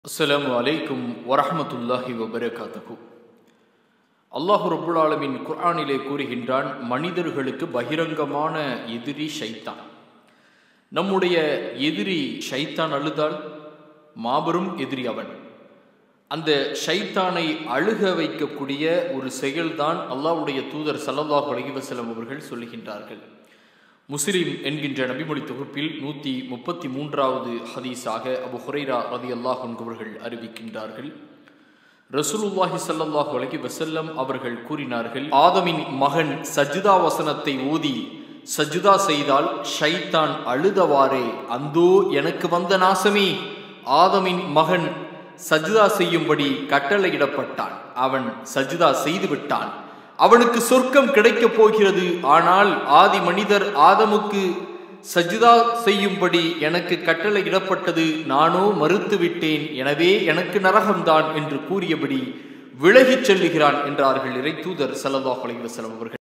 அஸ்ஸலாமு அலைக்கும் வரஹ்மத்துல்லாஹி வபரகாத்துஹு அல்லாஹு ரப்புல் ஆலமீன் குர்ஆனிலே கூறுகின்றான் மனிதர்களுக்கு பகிரங்கமான எதிரி ஷைத்தான் நம்முடைய எதிரி ஷைத்தான் அழுதால் மாபெரும் எதிரி அவன் அந்த ஷைத்தானை அழுக வைக்கக்கூடிய ஒரு செயல்தான் அல்லாஹ்வுடைய தூதர் ஸல்லல்லாஹு அலைஹி வஸல்லம் அவர்கள் சொல்லுகின்றார்கள் முஸ்லிம் என்கின்ற நபிமொழி தொகுப்பில் நூற்றி முப்பத்தி மூன்றாவது ஹதீஸாக அபு ஹுரைரா ரதி அல்லாஹ் என்பவர்கள் அறிவிக்கின்றார்கள் ரசூலுல்லாஹி ஸல்லல்லாஹு அலைஹி வஸல்லம் அவர்கள் கூறினார்கள் ஆதமின் மகன் சஜ்தா வசனத்தை ஓதி சஜ்தா செய்தால் ஷைத்தான் அழுதவாறே அந்தோ எனக்கு வந்த நாசமே ஆதமின் மகன் சஜ்தா செய்யும்படி கட்டளையிடப்பட்டான் அவன் சஜ்தா செய்து விட்டான் அவனுக்கு சொர்க்கம் கிடைக்கப் போகிறது ஆனால் ஆதி மனிதர் ஆதமுக்கு சஜிதா செய்யும்படி எனக்கு கட்டளையிடப்பட்டது நானோ மறுத்துவிட்டேன் எனவே எனக்கு நரகம்தான் என்று கூறியபடி விலகிச் செல்லுகிறான் என்றார்கள் இறை தூதர் சல்லல்லாஹு அலைஹி வஸல்லம் அவர்கள்